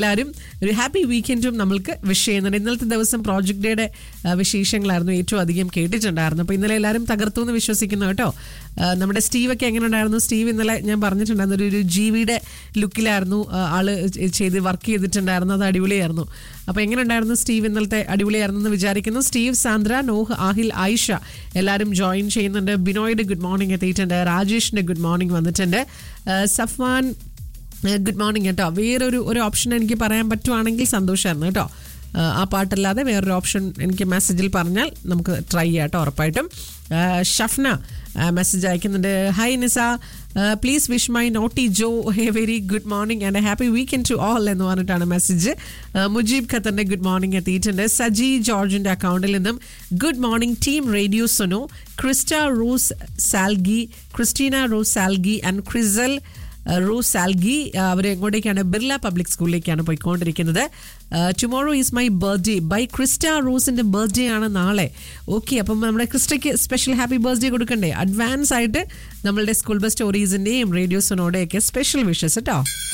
എല്ലാവരും ഒരു ഹാപ്പി വീക്കെൻഡും നമ്മൾക്ക് വിഷ് ചെയ്യുന്നുണ്ട് ഇന്നലത്തെ ദിവസം പ്രോജക്ട് ഡേയുടെ ആ, വിശേഷങ്ങളായിരുന്നു ഏറ്റവും അധികം കേട്ടിട്ടുണ്ടായിരുന്നു അപ്പോൾ ഇന്നലെ എല്ലാവരും തകർത്തു എന്ന് വിശ്വസിക്കുന്നു കേട്ടോ ആ, നമ്മുടെ സ്റ്റീവൊക്കെ എങ്ങനെ ഉണ്ടായിരുന്നു സ്റ്റീവ് ഇന്നലെ ഞാൻ പറഞ്ഞിട്ടുണ്ടായിരുന്നു ഒരു- ഒരു ജീവിയുടെ ലുക്കിലായിരുന്നു ആ, ആള് ചെയ്ത് വർക്ക് ചെയ്തിട്ടുണ്ടായിരുന്നു അത് അടിപൊളിയായിരുന്നു അപ്പോൾ എങ്ങനെ ഉണ്ടായിരുന്നു സ്റ്റീവ് ഇന്നലത്തെ അടിപൊളിയായിരുന്നു എന്ന് വിചാരിക്കുന്നു Steve Sandra Noah Aahil Ayisha എല്ലാവരും ജോയിൻ ചെയ്യുന്നുണ്ട് ബിനോയുടെ ഗുഡ് മോർണിംഗ് എത്തിയിട്ടുണ്ട് രാജേഷിന്റെ ഗുഡ് മോർണിംഗ് വന്നിട്ടുണ്ട് ആ, സഫ്വാൻ ഗുഡ് മോർണിംഗ് കേട്ടോ വേറൊരു ഒരു ഓപ്ഷൻ എനിക്ക് പറയാൻ പറ്റുവാണെങ്കിൽ സന്തോഷമായിരുന്നു കേട്ടോ ആ, ആ പാട്ടല്ലാതെ വേറൊരു ഓപ്ഷൻ എനിക്ക് മെസ്സേജിൽ പറഞ്ഞാൽ നമുക്ക് ട്രൈ ചെയ്യാം കേട്ടോ ഉറപ്പായിട്ടും ആ, ഷഫ്ന മെസ്സേജ് അയക്കുന്നുണ്ട് hi Nisa please wish my naughty Jo hey very good morning and happy weekend to all എന്ന് പറഞ്ഞിട്ടാണ് മെസ്സേജ് മുജീബ് ഖത്തറിന്റെ ഗുഡ് മോർണിംഗ് എത്തിയിട്ടുണ്ട് സജി ജോർജിന്റെ അക്കൗണ്ടിൽ നിന്നും good morning team radio Suno Christa Rose Salgi Christina Rose Salgi and Chrisel Rose Salgi അവർ എങ്ങോട്ടേക്കാണ് ബിർല പബ്ലിക് സ്കൂളിലേക്കാണ് പോയിക്കൊണ്ടിരിക്കുന്നത് tomorrow is my birthday bye Christa റോസിന്റെ ബർത്ത്ഡേ ആണ് നാളെ ഓക്കെ അപ്പം നമ്മുടെ ക്രിസ്റ്റയ്ക്ക് സ്പെഷ്യൽ ഹാപ്പി ബർത്ത്ഡേ കൊടുക്കണ്ടേ അഡ്വാൻസ് ആയിട്ട് നമ്മളുടെ സ്കൂൾ ബസ് സ്റ്റോറീസിന്റെയും റേഡിയോസിനോടെയൊക്കെ സ്പെഷ്യൽ വിഷസ് കേട്ടോ